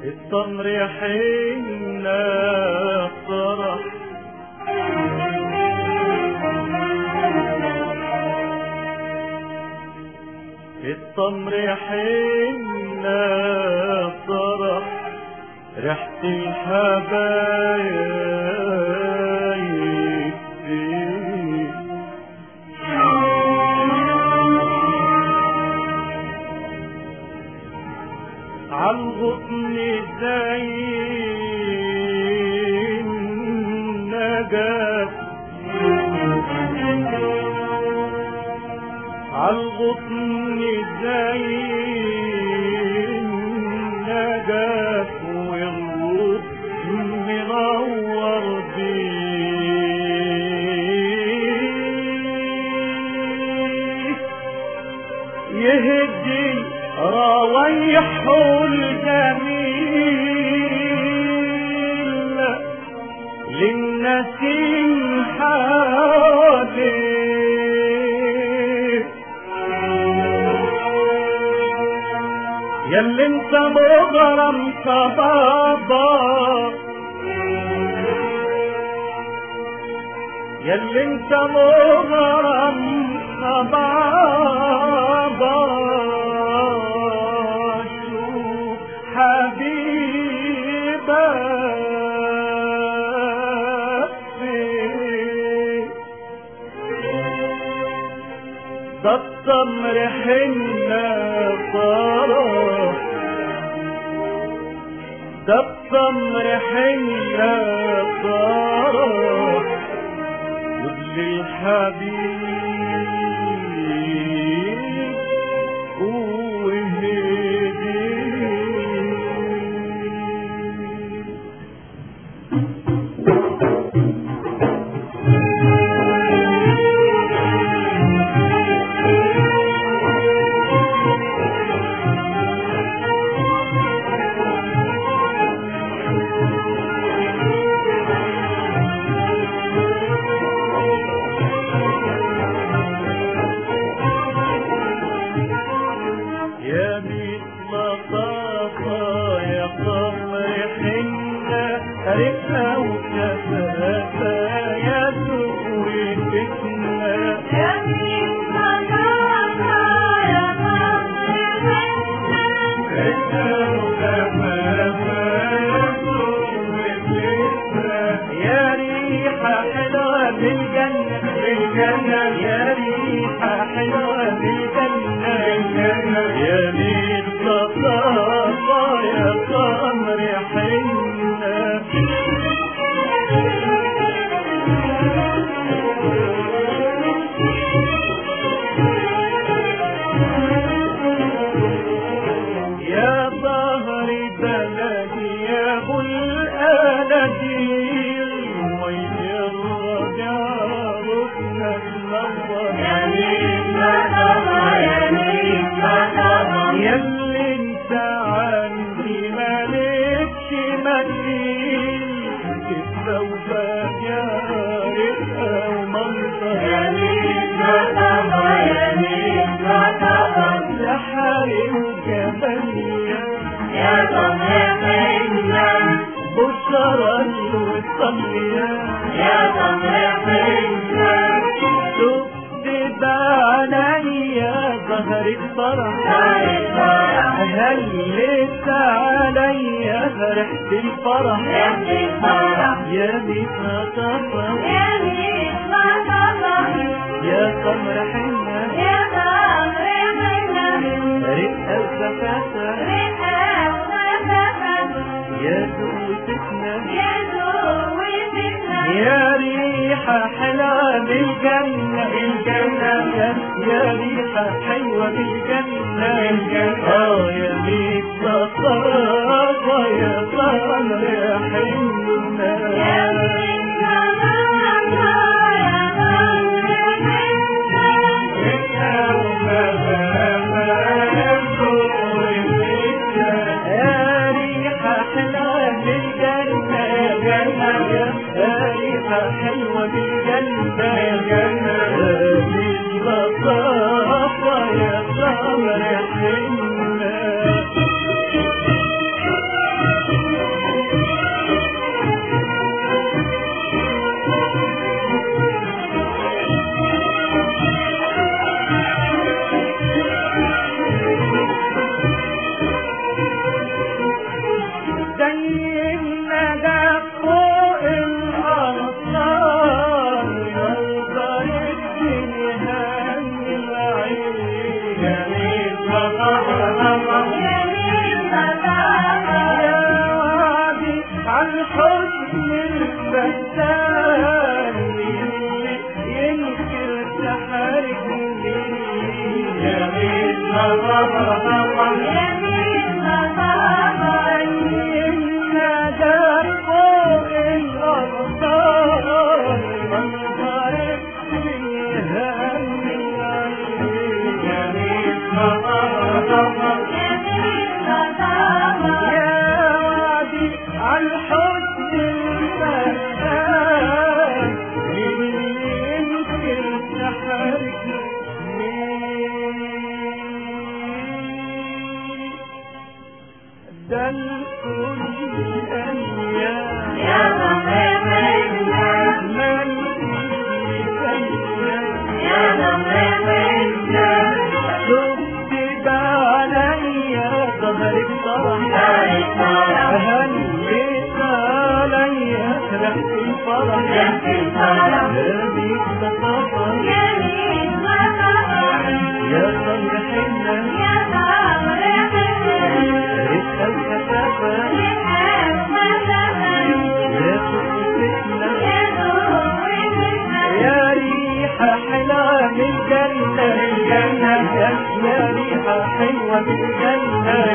التمر حنا فرح التمر حنا فرح ريحة الحبايب فيه عالغصن زي النجاة عالغصن زي النجاة والغصن منور بيه يهدي روايحه الجميل للنسيم حواليه ياللي انت مغرم صبابا ياللي انت مغرم صبابا شوف حبيبك فين ده التمر حنا فرح ده التمر حنا فرح وابن الحبيب وهدي يا بيت لطافة يا قمر حنة رفة وكفافة يا ذوق فتنة رفة وكفافة يا ذوق فتنة يا ريحة حلوة بالجنة بالجنة يا ريحة حلوة بالجنة بالجنة يا مين لطافة يا قمر حنة يا ظهر بلدي يا ابو الاناديل ويا الرجع ركنك نور ياللي انت عندي مالكش مثيل كده وباجع رقة ومنظر سحري وجمالية بشرى وصلية شفت بعينيا ظهر الفرح هلت عليا ريحة الفرح يا بيت طفى يا قمر حنة رقة وكفافة يا ذوقتنا يا ريحة حلوة بالجنة الجنة يا ريحة حلوة بالجنة الجنة اه يا بيت لطافة يا قمر حنة يا ريحة حلوة بالجنة جنة يا ريحة حلوة بالجنة جنة يا لطافة يا قمر حنة تحرجني يا ريت ما بابا يا ريت ما بابا إنا ده فوق الأبطال منظرك بيهني يا ريت ما بابا يا ريت ما بابا يا وعدي عالحسن المكان اللي يمكن تحرجني ده الكل أيام يا ضميرنا يا ضميرنا شفت عليا ظهرك ظهرك صرح صرح. هليت عليا ريحة الفرح ريحة الفرح. هذيك بسطة يا ريت ما بابا يا صبر حنة يا صبر حنان رزق الكثافة يا يا فتنة يا ضميرنا يا ريحة حلوة من الجنة الجنة يا ريحة حلوة من الجنة